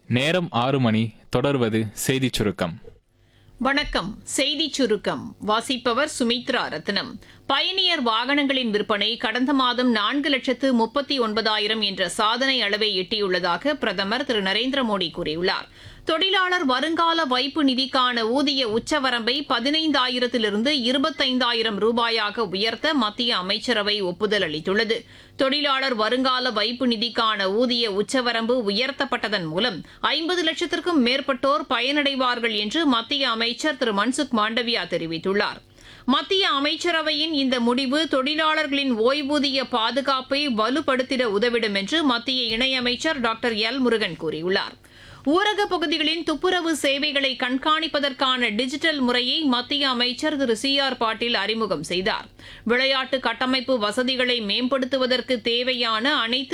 நேரம் ஆறு மணி தொடர்வது செய்திச் சுருக்கம் வணக்கம் செய்திச் சுருக்கம் வாசிப்பவர் சுமித்ரா ரத்னம் பயணியர் வாகனங்களின் விற்பனை கடந்த மாதம் நான்கு லட்சத்து முப்பத்தி ஒன்பதாயிரம் என்ற சாதனை அளவை எட்டியுள்ளதாக பிரதமர் திரு நரேந்திர மோடி கூறியுள்ளார் தொழிலாளர் வருங்கால வைப்பு நிதிக்கான ஊதிய உச்சவரம்பை பதினைந்தாயிரத்திலிருந்து இருபத்தைந்தாயிரம் ரூபாயாக உயர்த்த மத்திய அமைச்சரவை ஒப்புதல் அளித்துள்ளது தொழிலாளர் வருங்கால வைப்பு நிதிக்கான ஊதிய உச்சவரம்பு உயர்த்தப்பட்டதன் மூலம் ஐம்பது லட்சத்திற்கும் மேற்பட்டோர் பயனடைவார்கள் என்று மத்திய அமைச்சர் திரு மன்சுக் மாண்டவியா தெரிவித்துள்ளார் மத்திய அமைச்சரவையின் இந்த முடிவு தொழிலாளர்களின் ஓய்வூதிய பாதுகாப்பை வலுப்படுத்திட உதவிடும் என்று மத்திய இணையமைச்சர் டாக்டர் எல் முருகன் கூறியுள்ளார் ஊரக பகுதிகளின் துப்புரவு சேவைகளை கண்காணிப்பதற்கான டிஜிட்டல் முறையை மத்திய அமைச்சர் திரு சி ஆர் பாட்டீல் அறிமுகம் செய்தார் விளையாட்டு கட்டமைப்பு வசதிகளை மேம்படுத்துவதற்கு தேவையான அனைத்து